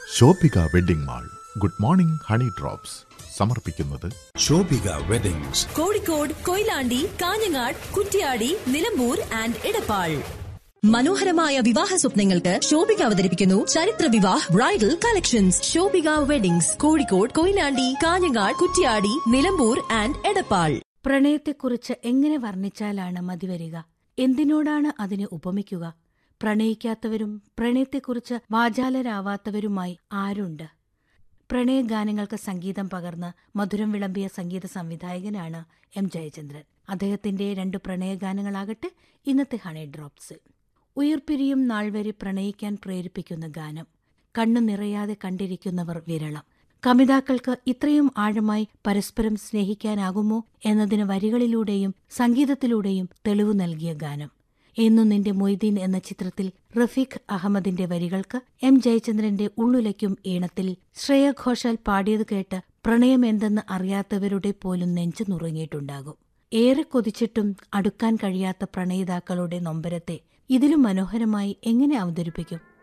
Shobhika wedding mall good morning honey drops സമർപ്പിക്കുന്നത് Shobhika weddings Kozhikode Koyilandy Kanhangad Kuttiady Nilambur and Edappal മനോഹരമായ വിവാഹ സ്വപ്നങ്ങൾക്ക് ശോഭിക അവതരിപ്പിക്കുന്നു ചരിത്ര Vivah bridal collections Shobhika weddings Kozhikode Koyilandy Kanhangad Kuttiady Nilambur and Edappal പ്രണയത്തെക്കുറിച്ച് എങ്ങനെ വർണ്ണിച്ചാലാണ് മതിവരിക എന്തിനോടാണ് അതിനെ ഉപമിക്കുക പ്രണയിക്കാത്തവരും പ്രണയത്തെക്കുറിച്ച് വാചാലരാവാത്തവരുമായി ആരുണ്ട് പ്രണയഗാനങ്ങൾക്ക് സംഗീതം പകർന്ന് മധുരം വിളമ്പിയ സംഗീത സംവിധായകനാണ് എം ജയചന്ദ്രൻ അദ്ദേഹത്തിന്റെ രണ്ട് പ്രണയഗാനങ്ങളാകട്ടെ ഇന്നത്തെ ഹണി ഡ്രോപ്സിൽ ഉയർപ്പിരിയും നാൾവരെ പ്രണയിക്കാൻ പ്രേരിപ്പിക്കുന്ന ഗാനം കണ്ണു നിറയാതെ കണ്ടിരിക്കുന്നവർ വിരളം കമിതാക്കൾക്ക് ഇത്രയും ആഴമായി പരസ്പരം സ്നേഹിക്കാനാകുമോ എന്നതിന് വരികളിലൂടെയും സംഗീതത്തിലൂടെയും തെളിവു നൽകിയ ഗാനം എന്നു നിന്റെ മൊയ്തീൻ എന്ന ചിത്രത്തിൽ റഫീഖ് അഹമ്മദിന്റെ വരികൾക്ക് എം ജയചന്ദ്രന്റെ ഉള്ളുലയ്ക്കും ഈണത്തിൽ ശ്രേയ ഘോഷാൽ പാടിയത് കേട്ട് പ്രണയമെന്തെന്ന് അറിയാത്തവരുടെ പോലും നെഞ്ചു നുറുങ്ങിയിട്ടുണ്ടാകും ഏറെ കൊതിച്ചിട്ടും അടുക്കാൻ കഴിയാത്ത പ്രണയിതാക്കളുടെ നൊമ്പരത്തെ ഇതിലും മനോഹരമായി എങ്ങനെ അവതരിപ്പിക്കും